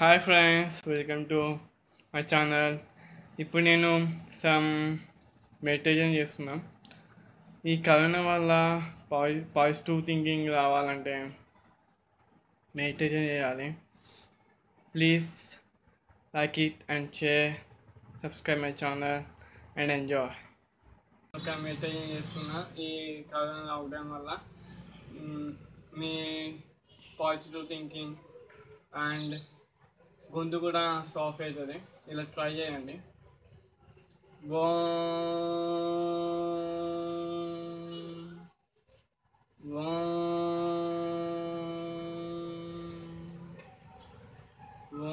Hi friends welcome to my channel ఇప్పుడు నేను some meditation చేస్తున్నా ఈ కరోనా వల్ల పాజి పాజిటివ్ థింకింగ్ రావాలంటే మెడిటేషన్ చేయాలి please like it and share subscribe my channel and enjoy ఒక మెడిటేషన్ చేస్తున్నా ఈ కరోనా లాక్డౌన్ వల్ల మ్, మీ పాజిటివ్ థింకింగ్ అండ్ గొంతు కూడా సాఫ్ట్ అవుతుంది ఇలా ట్రై చేయండి ఓం ఓం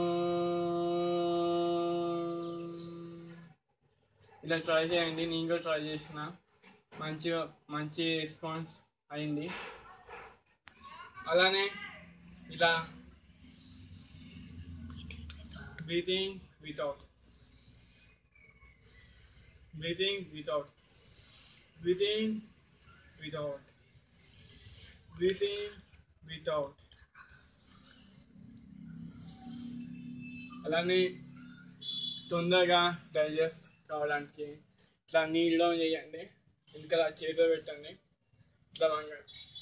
ఓం. ఇలా ట్రై చేయండి నేను కూడా ట్రై చేసిన మంచిగా మంచి రెస్పాన్స్ అయింది అలానే ఇలా breathing without breathing without breathing without breathing without అలానే తొందరగా డైజెస్ట్ కావడానికి ఇట్లా నీళ్ళలో చేయండి ఇంకా చేతిలో పెట్టండి ఇట్లా వంగండి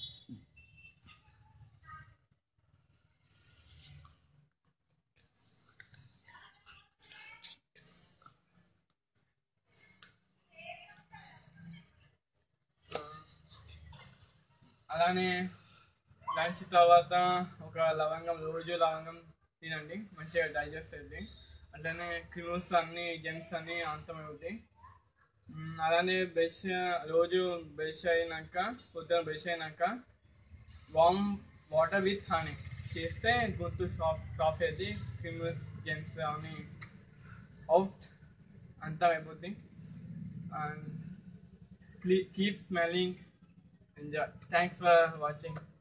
అలానే లంచ్ తర్వాత ఒక లవంగం రోజు లవంగం తినండి మంచిగా డైజెస్ట్ అవుతుంది అట్లనే క్రిమిస్ అన్ని జెమ్స్ అన్ని అంతమవుతాయి మ్, అలానే బ్రష్ రోజు బ్రష్ అయినాక పొద్దున బ్రష్ అయినాక వామ్ వాటర్ విత్ హనీ చేస్తే గొంతు సాఫ్ట్ సాఫ్ట్ అవుతుంది క్రిమిస్ జెమ్స్ అని అవుట్ అంతా అయిపోద్ది and keep smelling enjoy thanks for watching